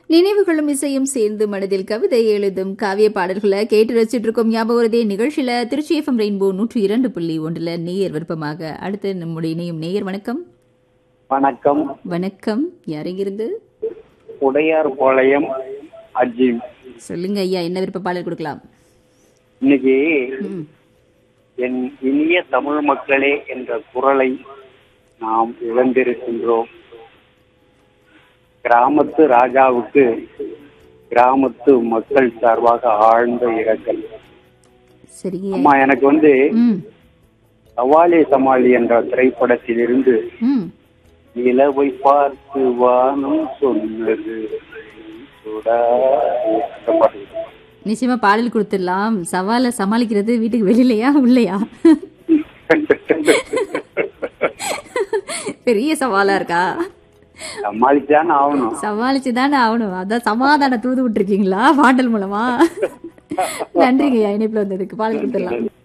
நினைவுகளும் இசையும் சேர்ந்து மனதில் கவிதை எழுதும் காவிய பாடல்களை கேட்டு ரசிச்சிட்டு இருக்கோம் ஞாபகம் வருதே நிகழ்ச்சியில திருச்சி எஃப்எம் ரெயின்போ நூற்றி இரண்டு புள்ளி ஒன்றுல நேயர் விருப்பமாக அடுத்து நம்முடைய இணையும் நேயர் வணக்கம் வணக்கம் வணக்கம் யாரெங்கிருந்து உடையார் பாளையம் அஜீம் சொல்லுங்க ஐயா என்ன விருப்ப பாடல் கொடுக்கலாம் இன்னைக்கு ம், என் இனிய தமிழ் மக்களே என்ற குரலை நாம் இழந்திருக்கின்றோம் கிராமத்து ராஜாவுக்கு கிராமத்து மக்கள் சார்பாக ஆழ்ந்த இரங்கல் சரிங்க அம்மா எனக்கு வந்து ம் சவாலே சமாளி என்ற திரைப்படத்திலிருந்து ம் நிலவை பார்த்து வானம் சொன்னது சுடா அந்த பாட்டு. நிச்சயமா பாடல் கொடுத்துடலாம் சவாலை சமாளிக்கிறது வீட்டுக்கு வெளியிலையா உள்ளையா பெரிய சவாலா இருக்கா சமாளிச்சான்னு ஆகணும் சமாளிச்சு தானே ஆகணும் அதான் சமாதான தூது விட்டுருக்கீங்களா பாடல் மூலமா நன்றிங்க ஐயா இணைப்புல வந்ததுக்கு பாடல் கொடுத்துடலாம்